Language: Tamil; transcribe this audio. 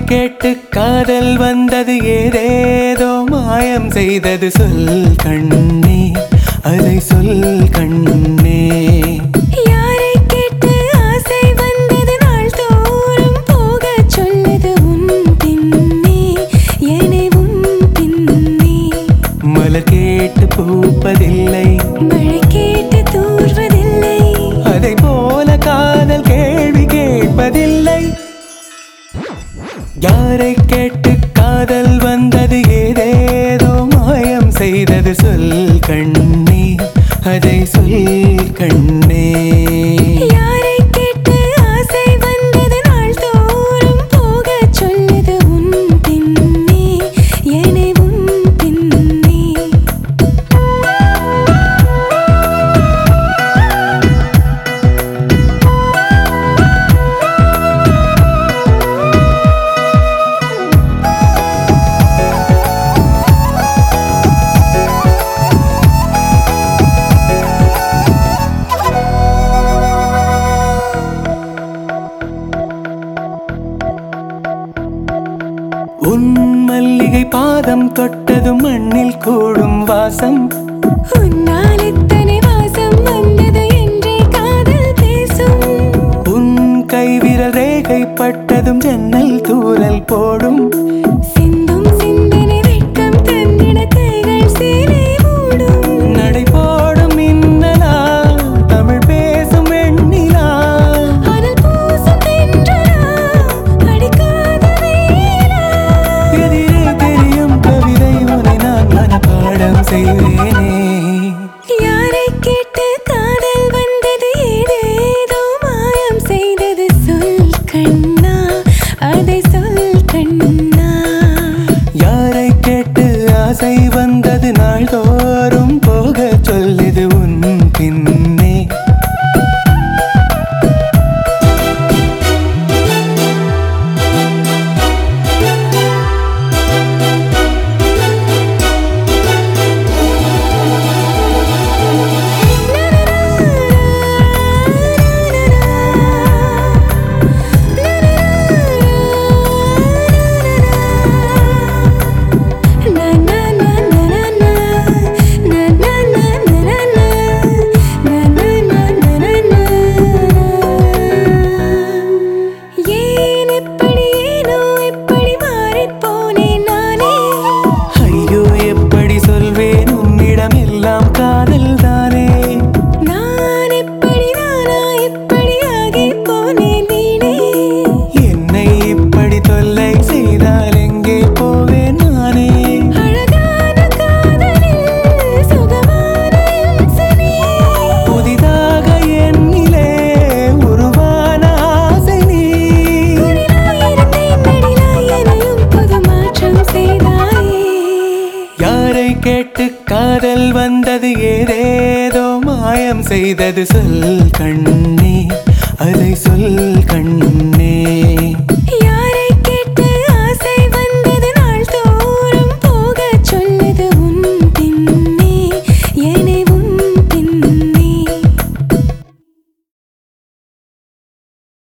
கேட்டு காதல் வந்தது ஏதேதோ மாயம் செய்தது சொல் கண்ணே அதை சொல் கண்ணே யாரை கேட்டு ஆசை வந்தது நாள் தோறும் போகச் சொல்லுது உன் பின்னே என்னை உன் பின்னே மலர் கேட்டு பூப்பதில்லை மழை கேட்டு தூர்வதில்லை அதை போல காதல் கேள்வி கேட்பதில்லை யாரை கேட்டு காதல் வந்தது ஏதேதோ மாயம் செய்தது சொல் கண்ணே அதை சொல் கண்ணே யாரை கேட்டு ஆசை வந்தது நாள் தோறும் போகச் சொல்லுது உன் பின்னே என்னை உன் பின்னே உன் மல்லிகை பாதம் தொட்டதும் மண்ணில் கூடும் வாசம் உன்னால் இத்தனை வாசம் வந்தது என்றே காதல் பேசும் உன் கைவிரல் ரேகை பட்டதும் ஜன்னல் தூரல் போடும் சிந்தும் சிந்தனை வெட்கம் தந்திட கைகள் சேலை மூடும் நடை போடும் மின்னலா தமிழ் பேசும் வெண்ணிலா அனல் பூசும் தென்றலா அடிக்காத வேலா எதிரே தெரியும் கவிதை உனை நான் மனப்பாடம் செய்வேனே யாரை கேட்டு காதல் வந்தது ஏதேதோ மாயம் செய்தது சொல் கண்ணா அதை சொல் கண்ணா யாரை கேட்டு ஆசை வந்தது நாள்தோறும் போக சொல்லுது உன் பின்னே ஏன் எப்படி ஏனோ எப்படி மாறிப் போனேன் நானே ஐயோ எப்படி சொல்வேன் உன்னிடம் எல்லாம் காதல் தானே நான் எப்படி நானா எப்படி ஆகிப் போனேன் வீணே என்னை இப்படி தொல்லை செய்தால் எங்கே போவேன் நானே அழகான காதலில் சுகமான இம்சனே. புதிதாக என்னிலே உருவான ஆசை நீ குரிலாயிருந்தேன் நெடிலாய் எனையும் புது மாற்றம் செய்தாயே. யாரை கேட்டு காதல் வந்தது ஏதேதோ மாயம் செய்தது சொல் கண்ணே அதை சொல் கண்ணே யாரை